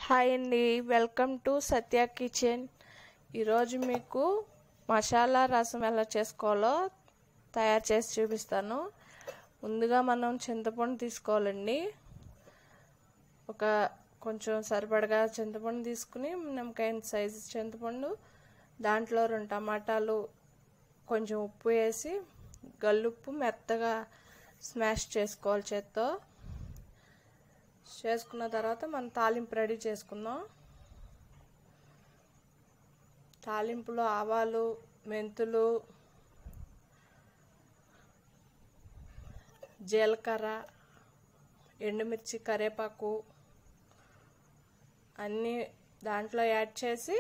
hi అండి welcome to Satya kitchen ఈరోజు మీకు మసాలా రసం ఎలా చేసుకోవాలో తయారు చేసి చూపిస్తాను ముందుగా మనం చింతపండు తీసుకోవాలండి ఒక కొంచెం సరిపడగా చింతపండు తీసుకుని నిమ్మకాయ సైజు చింతపండు దాంట్లో రెండు టమాటాలు కొంచెం ఉప్పు వేసి గల్లుప్పు మెత్తగా స్మాష్ చేసుకోవాలి చేత్తో చేసుకున్న తర్వాత మనం తాలింపు రెడీ చేసుకుందాం తాలింపులో ఆవాలు మెంతులు జీలకర్ర ఎండుమిర్చి కరేపాకు అన్నీ దాంట్లో యాడ్ చేసి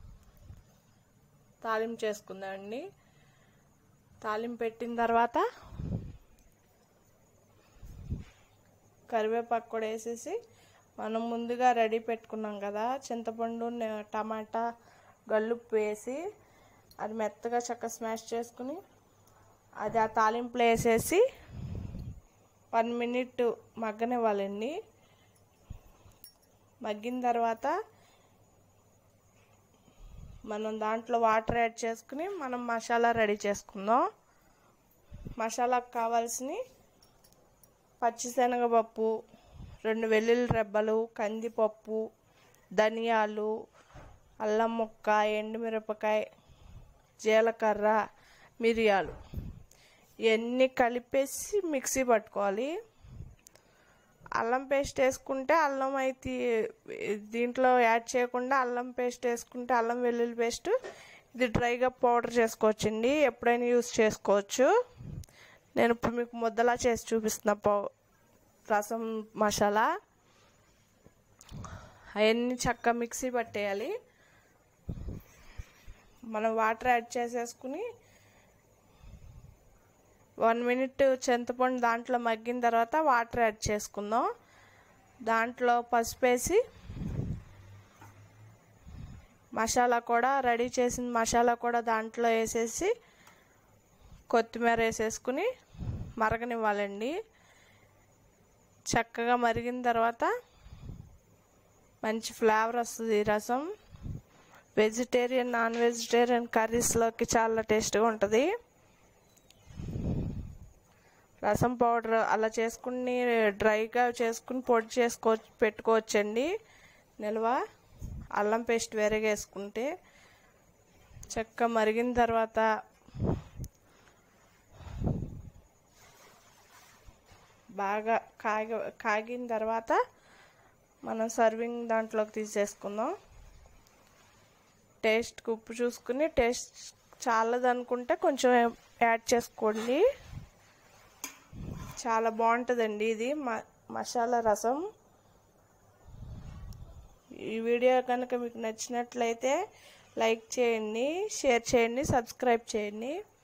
తాలింపు చేసుకుందామండి తాలింపు పెట్టిన తర్వాత కరివేపాకు కూడా వేసేసి మనం ముందుగా రెడీ పెట్టుకున్నాం కదా చింతపండు టమాటా గల్లుప్పు వేసి అది మెత్తగా చక్క స్మాష్ చేసుకుని అది ఆ తాలింపులో వేసేసి వన్ మినిట్ మగ్గనివ్వాలండి మగ్గిన తర్వాత మనం దాంట్లో వాటర్ యాడ్ చేసుకుని మనం మసాలా రెడీ చేసుకుందాం మసాలాకు కావాల్సినవి పచ్చిశనగపప్పు రెండు వెల్లుల్లి రెబ్బలు కందిపప్పు ధనియాలు అల్లం ముక్క ఎండుమిరపకాయ జీలకర్ర మిరియాలు ఇవన్నీ కలిపేసి మిక్సీ పట్టుకోవాలి అల్లం పేస్ట్ వేసుకుంటే అల్లం అయితే దీంట్లో యాడ్ చేయకుండా అల్లం పేస్ట్ వేసుకుంటే అల్లం వెల్లుల్లి పేస్ట్ ఇది డ్రైగా పౌడర్ చేసుకోవచ్చండి ఎప్పుడైనా యూస్ చేసుకోవచ్చు నేను ఇప్పుడు మీకు ముద్దలా చేసి చూపిస్తున్న పౌ రసం మసాలా అవన్నీ చక్కగా మిక్సీ పట్టేయాలి మనం వాటర్ యాడ్ చేసేసుకుని వన్ మినిట్ చింతపండు దాంట్లో మగ్గిన తర్వాత వాటర్ యాడ్ చేసుకుందాం దాంట్లో పసుపు వేసి మసాలా కూడా రెడీ చేసిన మసాలా కూడా దాంట్లో వేసేసి కొత్తిమీర వేసేసుకుని మరగనివ్వాలండి చక్కగా మరిగిన తర్వాత మంచి ఫ్లేవర్ వస్తుంది రసం వెజిటేరియన్ నాన్ వెజిటేరియన్ కర్రీస్లోకి చాలా టేస్ట్గా ఉంటుంది రసం పౌడర్ అలా చేసుకుని డ్రైగా చేసుకుని పొడి చేసుకో పెట్టుకోవచ్చండి నిల్వ అల్లం పేస్ట్ వేరేగా వేసుకుంటే చక్కగా మరిగిన తర్వాత బాగా కాగ కాగిన తర్వాత మనం సర్వింగ్ దాంట్లోకి తీసేసుకుందాం టేస్ట్కి ఉప్పు చూసుకుని టేస్ట్ చాలదనుకుంటే కొంచెం యాడ్ చేసుకోండి చాలా బాగుంటుందండి ఇది మసాలా రసం ఈ వీడియో కనుక మీకు నచ్చినట్లయితే లైక్ చేయండి షేర్ చేయండి సబ్స్క్రైబ్ చేయండి